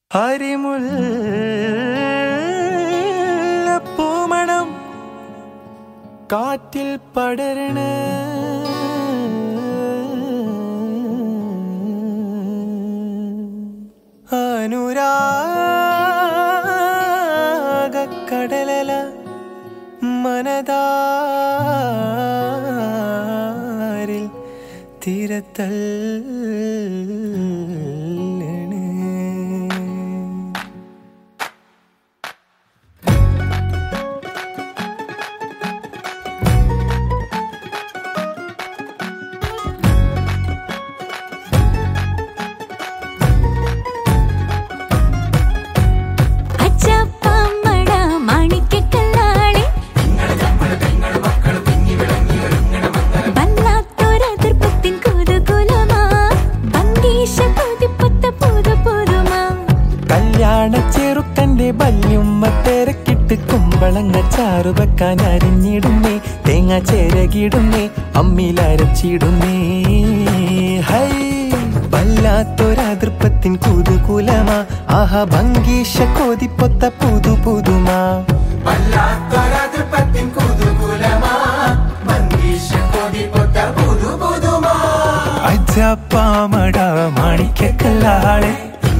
പൂമണം കാറ്റിൽ പടരണ അനുരാഗക്കടലല മനതാരിൽ തിരത്തല്ലണേ അച്ചപ്പമ്മട മാണിക്കക്കല്ലാളെ വല്ലാത്തൊരതിർപ്പത്തിൻ കുതുകുലമാ ഭംഗീശ കൊതിപ്പത്ത പുതു പുതുമാ കല്യാണ ചെറുക്കന്റെ ബല്യുമ്മ തിരക്കിട്ട് കുമ്പളങ്ങ ചാറു വെക്കാൻ അരിഞ്ഞിടുന്നേ തേങ്ങ ചേരകിടുന്നേ അമ്മിലരച്ചിടുന്നേ ഹൈ വല്ലാത്തൊരതിർപ്പത്തിൻ കുതുകുലമാ ആഹ ഭംഗീഷ കൊതിപ്പൊത്ത പുതു പുതുമാ അജപ്പാമട മാണിക്കല്ലാളെ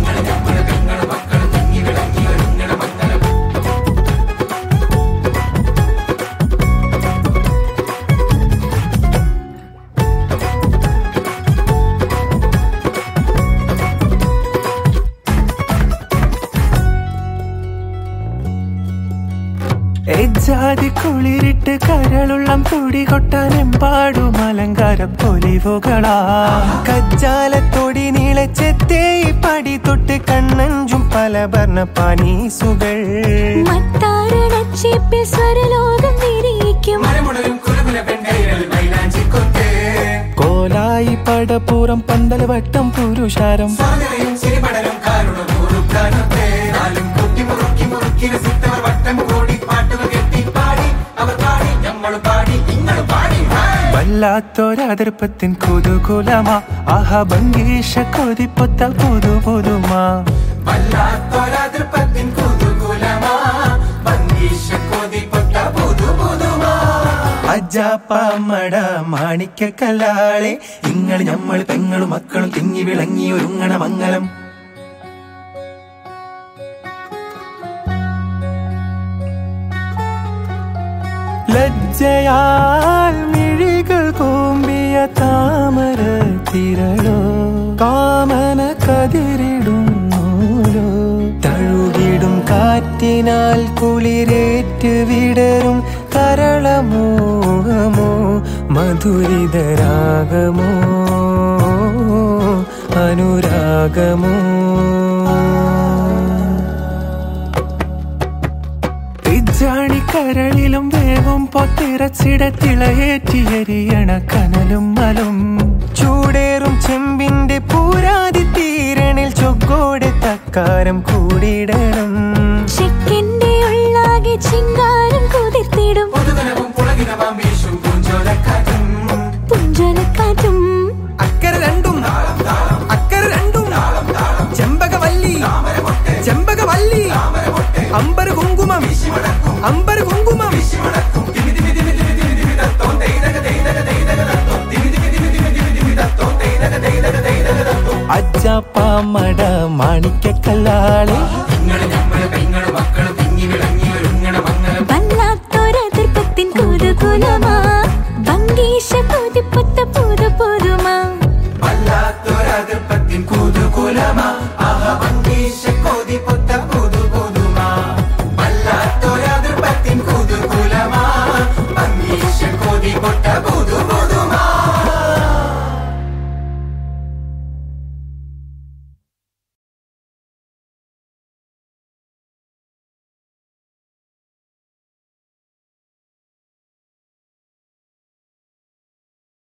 എജാതി കുളിരിട്ട് കരളുള്ളം തുടി കൊട്ടാനെമ്പാടും അലങ്കാര പൊലിവുകളാ കജ്ജാലത്തൊടി നീളച്ചെത്തേ പടി തൊട്ട് കണ്ണഞ്ചും പല വർണ്ണ പാനീസുകൾ മത്താരണച്ചേപ്പിൽ സ്വരലോകം വിരിയിക്കും കോലായി പടപ്പുറം പന്തൽ വട്ടം പുരുഷാരം വല്ലാത്തൊരതിർപ്പത്തിൻ കുതുകുലമാ ആഹ ഭംഗീഷ കൊതിപ്പൊത്ത പുതു പുതുമാ അജാപ്പമട മാണിക്കല്ലാളെ നിങ്ങൾ ഞമ്മൾ പെങ്ങളും മക്കളും തിങ്ങി വിളങ്ങി ഒരുങ്ങണ മംഗലം ലജ്ജയാൽ മിഴികൾ കൂമ്പിയ താമര തിരളോ കാമന കതിരിടുന്നൂലോ തഴുകിടും കാറ്റിനാൽ കുളിരേറ്റ് വിടരും കരളമോഹമോ മധുരിതരാഗമോ അനുരാഗമോ കരളിലും വേവും പൊത്തിറച്ചിട തിളയേറ്റിയരിയണ കനലും മലും ചൂടേറും ചെമ്പിന്റെ പൂരാതി തീരണിൽ ചൊക്കോടെ തക്കാരം കൂടിയിടണം ചെക്കിന്റെ ഉള്ളാകെ ചിങ്കാരം കുതിർത്തിടും പുഞ്ചലക്കാറ്റും അക്കര രണ്ടും അക്കര രണ്ടും ചെമ്പകവല്ലി ചെമ്പകവല്ലി അമ്പര കുങ്കുമം അമ്പര കുങ്കുമം അജ്ജാപ്പാമട മാണിക്കല്ലാളെ വല്ലാത്തൊരതിർപ്പത്തിൻ